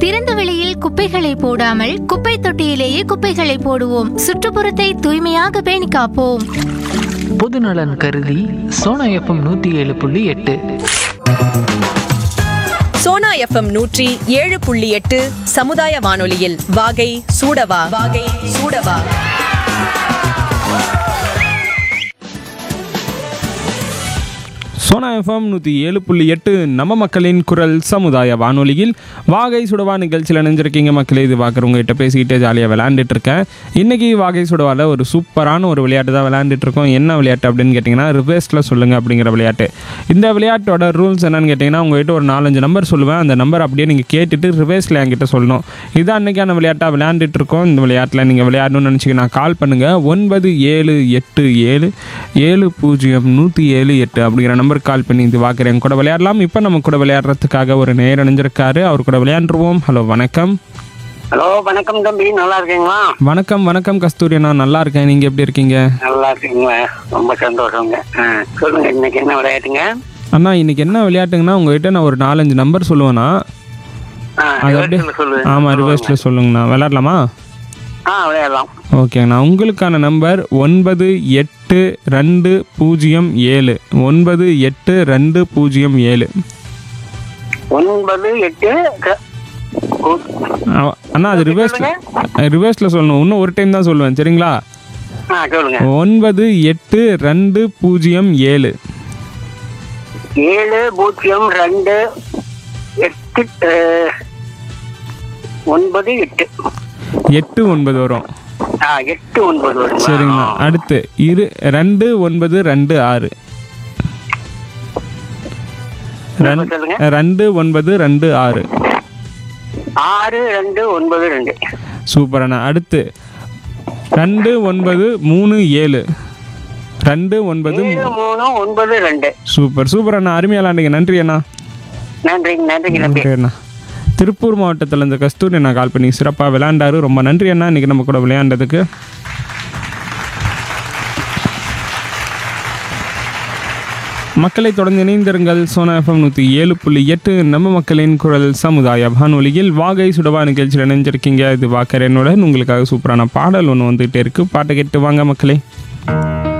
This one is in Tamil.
திறந்த வெளியில் குப்பைகளை போடாமல் குப்பை தொட்டியிலேயே குப்பைகளை போடுவோம் சுற்றுப்புறத்தை தூய்மையாக பேணி காப்போம் பொதுநலன் கருதி சோனா எஃப்எம் நூற்றி ஏழு புள்ளி எட்டு சோனா எஃப்எம் நூற்றி ஏழு புள்ளி எட்டு சமுதாய வானொலியில் வாகை சூடவா வாகை சூடவா சோனா எஃப்எம் நூற்றி ஏழு புள்ளி எட்டு நம்ம மக்களின் குரல் சமுதாய வானொலியில் வாகை சுடவா நிகழ்ச்சியில் நினைஞ்சிருக்கீங்க மக்களே இது பார்க்குறவங்க கிட்ட பேசிக்கிட்டே ஜாலியாக விளையாண்டுட்டு இருக்கேன் இன்றைக்கி வாகை சுடவாவில் ஒரு சூப்பரான ஒரு விளையாட்டு தான் விளையாண்டுட்டு இருக்கோம் என்ன விளையாட்டு அப்படின்னு கேட்டிங்கன்னா ரிவர்ஸில் சொல்லுங்கள் அப்படிங்கிற விளையாட்டு இந்த விளையாட்டோட ரூல்ஸ் என்னன்னு கேட்டிங்கன்னா உங்ககிட்ட ஒரு நாலஞ்சு நம்பர் சொல்லுவேன் அந்த நம்பர் அப்படியே நீங்கள் கேட்டுட்டு ரிவர்ஸில் என்கிட்ட சொல்லணும் இதான் அன்றைக்கான விளையாட்டாக விளையாண்டுட்டு இருக்கோம் இந்த விளையாட்டில் நீங்கள் விளையாடணும்னு நினச்சிங்கன்னா கால் பண்ணுங்கள் ஒன்பது ஏழு எட்டு ஏழு ஏழு பூஜ்ஜியம் நூற்றி ஏழு எட்டு அப்படிங்கிற நம்பருக்கு கால் பண்ணி இது வாக்குறேன் கூட விளையாடலாம் இப்போ நம்ம கூட விளையாடுறதுக்காக ஒரு நேர் அணிஞ்சிருக்காரு அவர் கூட விளையாண்டுருவோம் ஹலோ வணக்கம் ஹலோ வணக்கம் தம்பி நல்லா இருக்கீங்களா வணக்கம் வணக்கம் கஸ்தூரி நான் நல்லா இருக்கேன் நீங்கள் எப்படி இருக்கீங்க நல்லா இருக்கீங்களா ரொம்ப சந்தோஷங்க ஆ, சொல்லுங்க இன்னைக்கு என்ன விளையாட்டுங்க அண்ணா இன்னைக்கு என்ன விளையாட்டுங்கன்னா உங்ககிட்ட நான் ஒரு நாலஞ்சு நம்பர் சொல்லுவேண்ணா ஆ, அது reverse அப்படியே ல சொல்லு ஆமாம் ரிவர்ஸில் சொல்லுங்கண்ணா விளையாடலாமா ஆ விளையாடலாம் ஓகேங்கண்ணா உங்களுக்கான நம்பர் ஒன்பது எட்டு ரெண்டு பூஜ்ஜியம் ஏழு ஒன்பது எட்டு ரெண்டு பூஜ்ஜியம் ஏழு ஒன்பது எட்டு க- ஓ- அ- அண்ணா அது ரிவர்ஸில் ரிவர்ஸில் சொல்லணும் இன்னும் ஒரு டைம் தான் சொல்லுவேன் சரிங்களா ஆ சொல்லுங்க ஒன்பது எட்டு ரெண்டு பூஜ்ஜியம் ஏழு ஏழு பூஜ்ஜியம் ரெண்டு எட்டு அஹ், ஒன்பது எட்டு எட்டு ஒன்பது வரும் ஆ எட்டு ஒன்பது வருமா? சரிங்களா அடுத்து இரு ரெண்டு ஒன்பது ரெண்டு ஆறு ரெண்- சொல்லுங்க. ரெண்டு ஒன்பது ரெண்டு ஆறு ஆறு ரெண்டு ஒன்பது ரெண்டு சூப்பர் அண்ணா அடுத்து ரெண்டு ஒன்பது மூணு ஏழு ரெண்டு ஒன்பது ஏழு மூணு ஒன்பது ரெண்டு சூப்பர் சூப்பர் அண்ணா அருமையாக விளாண்டுங்க நன்றி அண்ணா நன்றி நன்றி தம்பி நன்றி அண்ணா திருப்பூர் மாவட்டத்தில் இந்த கஸ்தூரி அண்ணா கால் பண்ணி சிறப்பாக விளையாண்டாரு ரொம்ப நன்றி அண்ணா இன்னைக்கு நம்ம கூட விளையாண்டதுக்கு மக்களை தொடர்ந்து இணைந்திருங்கள் சோனா எஃப்எம் நூற்றி ஏழு புள்ளி எட்டு நம்ம மக்களின் குரல் சமுதாய வானொலியில் வாகை சுடவா நிகழ்ச்சியில் இணைஞ்சிருக்கீங்க இது வாக்கரனுடன் உங்களுக்காக சூப்பரான பாடல் ஒன்று வந்துகிட்டே இருக்கு பாட்டை கேட்டு வாங்க மக்களே